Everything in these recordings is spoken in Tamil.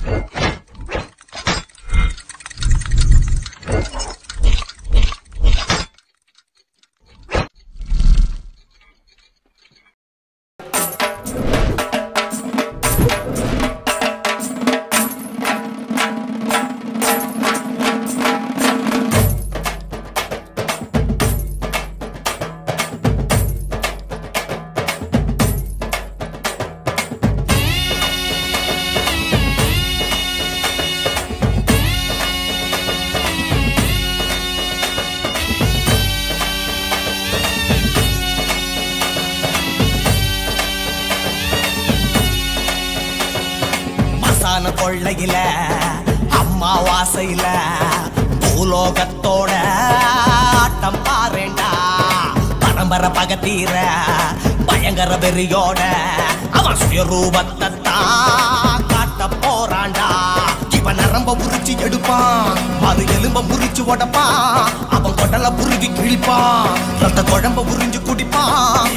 மசான கொள்ளையில அம்மாவாசையில பூலோகத்தோட ஆட்டம் பாருண்டா பரம்பரை பகத்தீர பயங்கர வெறியோட அவன் சுயரூபத்தை தான் காட்ட போறான்டா இவன் நரம்ப உரிச்சு எடுப்பான் அது எலும்ப முறிச்சு உடைப்பான் அவன் கொடல புருகி கிழிப்பான் ரத்த குழம்ப உறிஞ்சு குடிப்பான்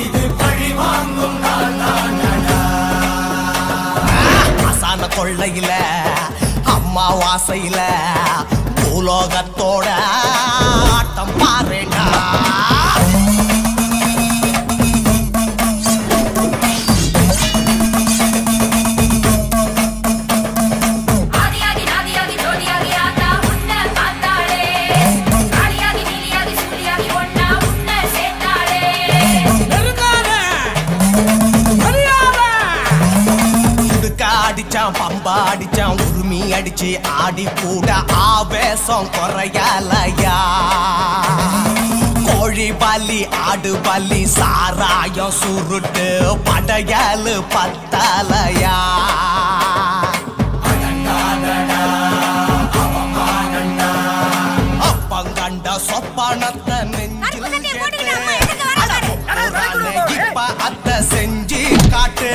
அசான கொள்ளையில அம்மாவாசையில பூலோகத்தோட ஆட்டம் பாருண்டா ஆதியாகி நாதியாகி ஜோதியாகி ஆத்தா உன்னை பார்த்தாளே காளியாகி நீலியாகி சூரியாகி ஒன்னா உன்னை சேர்த்தாளே குடுக்க அடிச்சான் பம்பா அடிச்சான் உரிமை அடிச்சு ஆடி கூட ஆவேசம் குறையலையா கோழி பலி ஆடு பலி சாராயம் சுருட்டு படையலு பத்தலையா அப்பங்கண்ட சொப்பனத்தை நெஞ்சில் கேட்டு அட போறானே, இப்ப அத்தை செஞ்சு காட்டு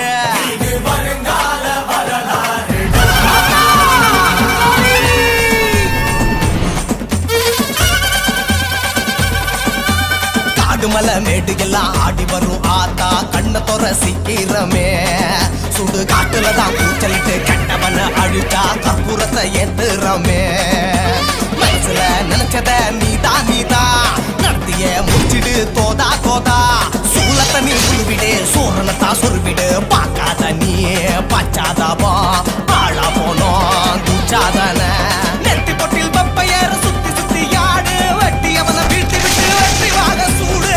காடு மலை மேடு எல்லாம் ஆடி வரும் ஆத்தா கண்ண தொற சீக்கிரமே சுடு காட்டுல தான் கூச்சலிட்டு கெட்டவன அழுத்தா கற்பூரத்தை ஏத்துறமே மனசுல நினைச்சத நீதான் நீதான் நடத்திய முடிச்சிடு தோதா தோதா சூலத்தை நீ உருவிடு சூரனத்தா சுருவிடு பார்க்காத நீ பச்சாதாபா ஆளா போனோம் துச்சாதன நெத்தி பொட்டில் பப்பையற சுத்தி சுத்தி யாடு வெட்டி அவனை வீழ்த்தி விட்டு வெற்றி வாக சூடு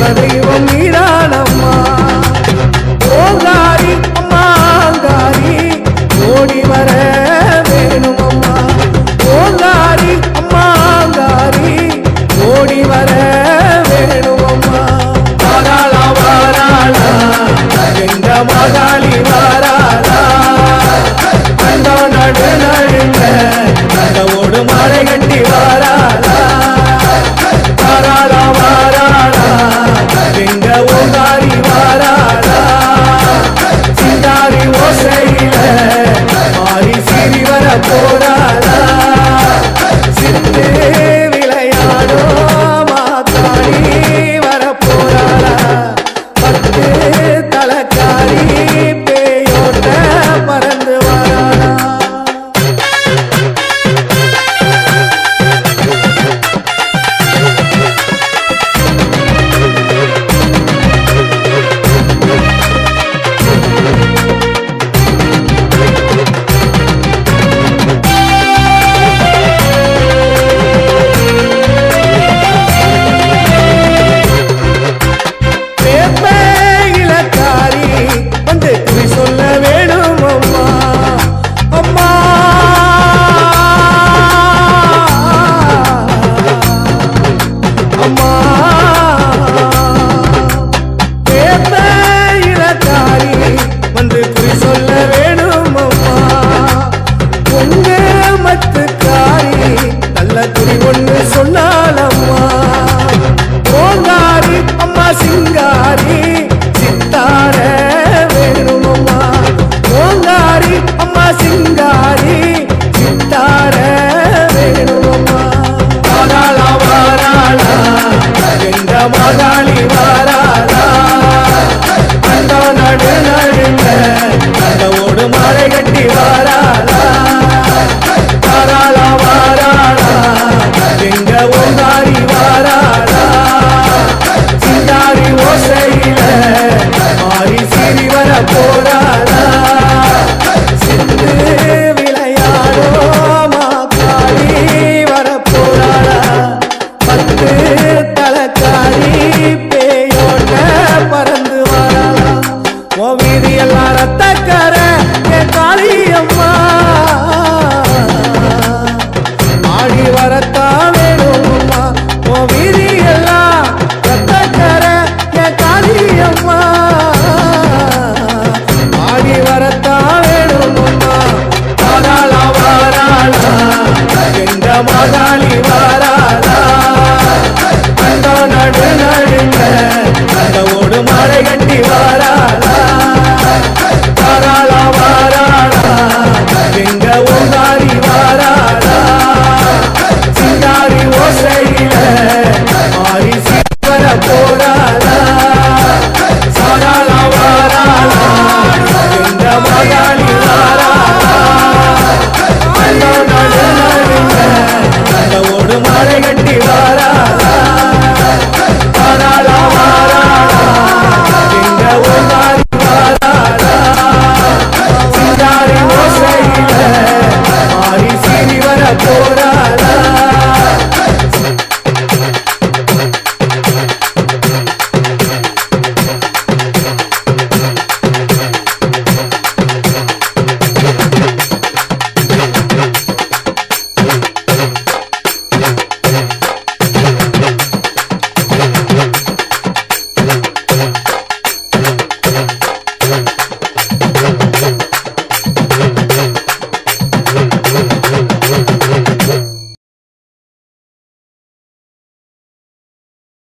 குலதெய்வம் நீதானம்மா ஓங்காரி அம்மா அங்காரி ஓடி வர வேணும் அம்மா ஓங்காரி அம்மா அங்காரி ஓடி வர வேணும் அம்மா வாராளா வாராளா எங்க மகாளி வாராளா கண்டோ நடு நடுங்க கண்டவோடு மழை கட்டி வாராளா வாராளா வாராளா எங்க ஓங்காரி வாராளா சிந்தாரி ஓசையில மாறி சிறி வர போறாளா சித்து விளையாடோ மாத்தாடி வர போறாளா பத்து தலக்காரி பேயோட்ட பறந்து வராளா வேப்ப இலக்காரி வந்து குறி சொல்ல வேணும் அம்மா அம்மா அம்மா